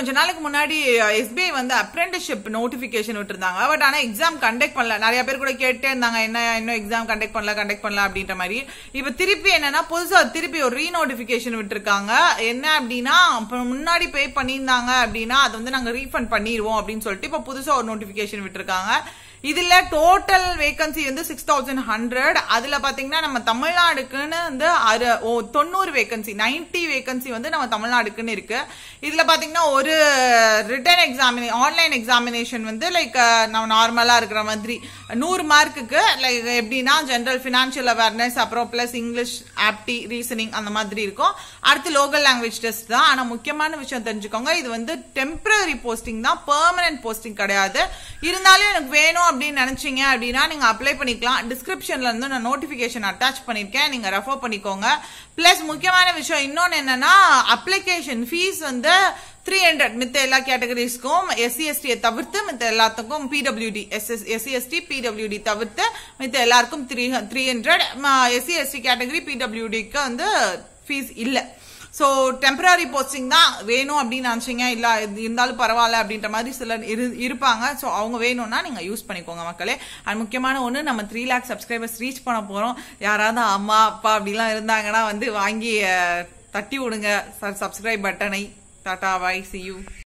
கொஞ்ச நாளைக்கு முன்னாடி எஸ்பிஐ வந்து அப்ரெண்டிஸ்ஷிப் நோட்டிபிகேஷன் விட்டுருந்தாங்க பட் ஆனா எக்ஸாம் கண்டக்ட் பண்ணல நிறைய பேர் கூட கேட்டே இருந்தாங்க என்ன இன்னும் எக்ஸாம் கண்டக்ட் பண்ணல கண்டக்ட் பண்ணல அப்படின்ற மாதிரி இப்ப திருப்பி என்னன்னா புதுசா திருப்பி ஒரு ரீநோட்டிபிகேஷன் விட்டுருக்காங்க என்ன அப்படின்னா அப்ப முன்னாடி பே பண்ணியிருந்தாங்க அப்படின்னா அது வந்து நாங்க ரீஃபண்ட் பண்ணிடுவோம் அப்படின்னு சொல்லிட்டு இப்ப புதுசா ஒரு நோட்டிபிகேஷன் விட்டுருக்காங்க இதுல டோட்டல் வேகன்சி வந்து சிக்ஸ் தௌசண்ட் ஹண்ட்ரட் அதுல பாத்தீங்கன்னா நம்ம தமிழ்நாடுக்குன்னு வந்து அறு ஓ தொண்ணூறு வேகன்சி நைன்டி வேகன்சி வந்து நம்ம தமிழ்நாடுக்குன்னு இருக்கு இதுல பாத்தீங்கன்னா ஒரு ரிட்டன் எக்ஸாமினே ஆன்லைன் எக்ஸாமினேஷன் வந்து லைக் நம்ம நார்மலா இருக்கிற மாதிரி நூறு மார்க்குக்கு லைக் எப்படின்னா ஜென்ரல் ஃபினான்ஷியல் அவேர்னஸ் அப்புறம் பிளஸ் இங்கிலீஷ் ஆப்டி ரீசனிங் அந்த மாதிரி இருக்கும் அடுத்து லோக்கல் லாங்குவேஜ் டெஸ்ட் தான் ஆனா முக்கியமான விஷயம் தெரிஞ்சுக்கோங்க இது வந்து டெம்பரரி போஸ்டிங் தான் பெர்மனன்ட் போஸ்டிங் கிடையாது இருந்தாலும் எனக்கு வேணும் அப்படின்னு நினைச்சீங்க அப்படின்னா நீங்க அப்ளை பண்ணிக்கலாம் டிஸ்கிரிப்ஷன்ல இருந்து நான் நோட்டிபிகேஷன் அட்டாச் பண்ணிருக்கேன் நீங்க ரெஃபர் பண்ணிக்கோங்க பிளஸ் முக்கியமான விஷயம் இன்னொன்னு என்னன்னா அப்ளிகேஷன் ஃபீஸ் வந்து த்ரீ ஹண்ட்ரட் மித்த எல்லா கேட்டகரிஸ்க்கும் எஸ்சி எஸ்டியை தவிர்த்து மித்த எல்லாத்துக்கும் PWD SS SC ST PWD தவிர்த்து மித்த எல்லாருக்கும் three three hundred SC ST category பிடபிள்யூடிக்கு வந்து ஃபீஸ் இல்லை ஸோ டெம்பரரி போஸ்டிங் தான் வேணும் அப்படின்னு நினச்சிங்க இல்லை இது இருந்தாலும் பரவாயில்ல அப்படின்ற மாதிரி சிலர் இரு இருப்பாங்க ஸோ அவங்க வேணும்னா நீங்கள் யூஸ் பண்ணிக்கோங்க மக்களே அண்ட் முக்கியமான ஒன்று நம்ம த்ரீ லேக் சப்ஸ்கிரைபர்ஸ் ரீச் பண்ண போகிறோம் யாராவது அம்மா அப்பா அப்படிலாம் இருந்தாங்கன்னா வந்து வாங்கி அஹ், தட்டி விடுங்க சப்ஸ்கிரைப் பட்டனை டாடா பாய் சி யூ